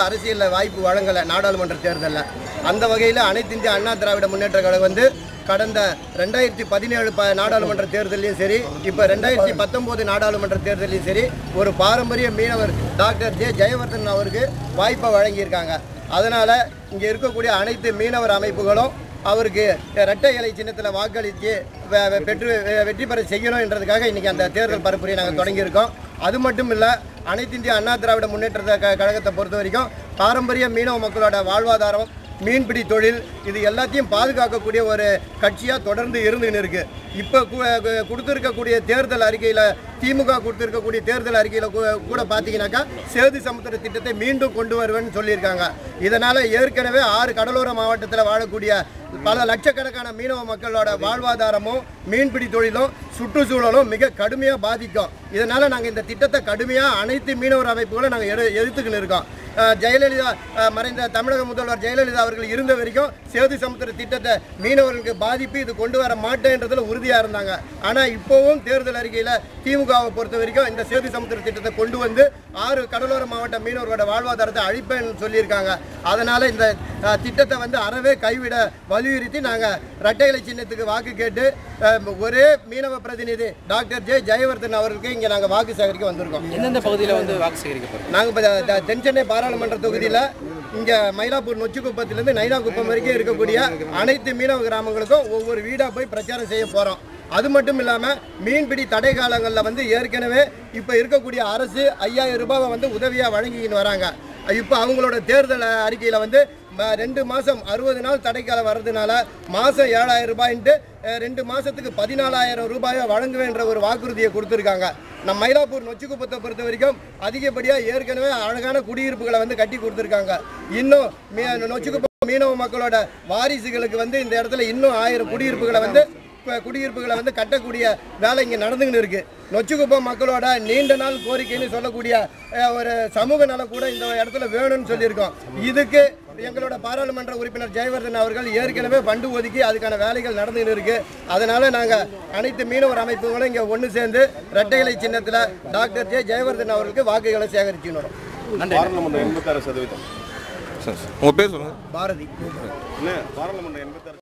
அரசியலில் வாய்ப்பு வழங்கலை நாடாளுமன்ற தேர்தலில் அந்த வகையில் அனைத்து இந்திய அண்ணா திராவிட முன்னேற்ற கழகம் வந்து கடந்த ரெண்டாயிரத்தி பதினேழு ப நாடாளுமன்ற தேர்தலையும் சரி இப்போ ரெண்டாயிரத்தி பத்தொம்போது நாடாளுமன்ற தேர்தலையும் சரி ஒரு பாரம்பரிய மீனவர் டாக்டர் ஜே ஜெயவர்தன் அவருக்கு வாய்ப்பை வழங்கியிருக்காங்க அதனால் இங்கே இருக்கக்கூடிய அனைத்து மீனவர் அமைப்புகளும் அவருக்கு இரட்டை இலை சின்னத்தில் வாக்களித்து வெ- வெ- பெற்று வெ- வெற்றி பெற செய்யணுன்றதுக்காக இன்றைக்கி அந்த தேர்தல் பரப்புரையை நாங்கள் தொடங்கியிருக்கோம் அது மட்டும் இல்லை அனைத்து இந்திய அண்ணா திராவிட முன்னேற்ற க- கழகத்தை பொறுத்த வரைக்கும் பாரம்பரிய மீனவ மக்களோட வாழ்வாதாரம் மீன்பிடி தொழில் இது எல்லாத்தையும் பாதுகாக்கக்கூடிய ஒரு கட்சியாக தொடர்ந்து இருந்துன்னு இருக்கு இப்போ கொடுத்துருக்கக்கூடிய தேர்தல் அறிக்கையில் திமுக கொடுத்துருக்கக்கூடிய தேர்தல் அறிக்கையில் கூட பார்த்தீங்கன்னாக்கா சேது சமுத்திர திட்டத்தை மீண்டும் கொண்டு வருவேன்னு சொல்லியிருக்காங்க இதனால் ஏற்கனவே ஆறு கடலோர மாவட்டத்தில் வாழக்கூடிய பல லட்சக்கணக்கான மீனவ மக்களோட வாழ்வாதாரமும் மீன்பிடி தொழிலும் சுற்றுச்சூழலும் மிக கடுமையாக பாதிக்கும் இதனால் நாங்கள் இந்த திட்டத்தை கடுமையாக அனைத்து மீனவர் அமைப்புகளும் நாங்கள் எடு எதிர்த்துக்கின்னு இருக்கோம் அஹ் ஜெயலலிதா அஹ் மறைந்த தமிழக முதல்வர் ஜெயலலிதா அவர்கள் இருந்த வரைக்கும் சேது சமுத்திர திட்டத்தை மீனவர்களுக்கு பாதிப்பு இது கொண்டு வர மாட்டேன்றதுல உறுதியாக இருந்தாங்க ஆனால் இப்போவும் தேர்தல் அறிக்கையில் திமுகவை பொறுத்த வரைக்கும் இந்த சேது சமுத்திர திட்டத்தை கொண்டு வந்து ஆறு கடலோர மாவட்ட மீனவர்களோட வாழ்வாதாரத்தை அழிப்பேன்னு சொல்லியிருக்காங்க அதனால் இந்த அஹ், திட்டத்தை வந்து அறவே கைவிட வலியுறுத்தி நாங்கள் இரட்டை இலை சின்னத்துக்கு வாக்கு கேட்டு அஹ், ஒரே மீனவ பிரதிநிதி டாக்டர் ஜே ஜெயவர்தன் அவர்களுக்கு இங்கே நாங்கள் வாக்கு சேகரிக்க வந்திருக்கோம் எந்தெந்த பகுதியில் வந்து வாக்கு சேகரிக்கப்படும் நாங்கள் இப்போ தென் சென்னை பாராளுமன்ற தொகுதியில் இங்கே மயிலாப்பூர் நொச்சிக்குப்பத்திலேருந்து நைனாக்குப்பம் வரைக்கும் இருக்கக்கூடிய அனைத்து மீனவ கிராமங்களுக்கும் ஒவ்வொரு வீடாக போய் பிரச்சாரம் செய்ய போகிறோம் அது மட்டும் இல்லாமல் மீன்பிடி தடை காலங்களில் வந்து ஏற்கனவே இப்போ இருக்கக்கூடிய அரசு ஐயாயிரம் ரூபாவை வந்து உதவியாக வழங்கிக்கின்னு வராங்க இப்போ அவங்களோட தேர்தல் அறிக்கையில் வந்து ம- ரெண்டு மாதம் அறுபது நாள் தடைக்காலம் வர்றதுனால மாதம் ஏழாயிரம் ரூபாய்ன்ட்டு அஹ், ரெண்டு மாதத்துக்கு பதினாலாயிரம் ரூபாயை வழங்குவேன்ற ஒரு வாக்குறுதியை கொடுத்துருக்காங்க நம்ம மயிலாப்பூர் நொச்சிக்குப்பத்தை பொறுத்த வரைக்கும் அதிகப்படியாக ஏற்கனவே அழகான குடியிருப்புகளை வந்து கட்டி கொடுத்துருக்காங்க இன்னும் மீ- நொச்சிக்குப்பம் மீனவ மக்களோட வாரிசுகளுக்கு வந்து இந்த இடத்துல இன்னும் ஆயிரம் குடியிருப்புகளை வந்து இப்ப குடியிருப்புகளை வந்து கட்டக்கூடிய வேலை இங்கே நடந்துக்கின்னு இருக்கு நொச்சிக்குப்பம் மக்களோட நீண்ட நாள் கோரிக்கைன்னு சொல்லக்கூடிய அஹ், ஒரு சமூக நலம் கூட இந்த இடத்துல வேணும்னு சொல்லியிருக்கோம் இதுக்கு எங்களோட பாராளுமன்ற உறுப்பினர் ஜெயவர்தன் அவர்கள் ஏற்கனவே ஃபண்டு ஒதுக்கி அதுக்கான வேலைகள் நடந்துகிட்டு இருக்கு அதனால நாங்கள் அனைத்து மீனவர் அமைப்புகளும் இங்கே ஒன்று சேர்ந்து இரட்டை இலை சின்னத்தில் டாக்டர் ஜே ஜெயவர்தன் அவர்களுக்கு வாக்குகளை சேகரிச்சுன்னு வரோம் நன்றி பாராளுமன்றம் எண்பத்தாறு சதவீதம் சரி உங்கள் பேர் சொல்லுங்கள் பாரதி என்ன பாராளுமன்றம் எண்பத்தாறு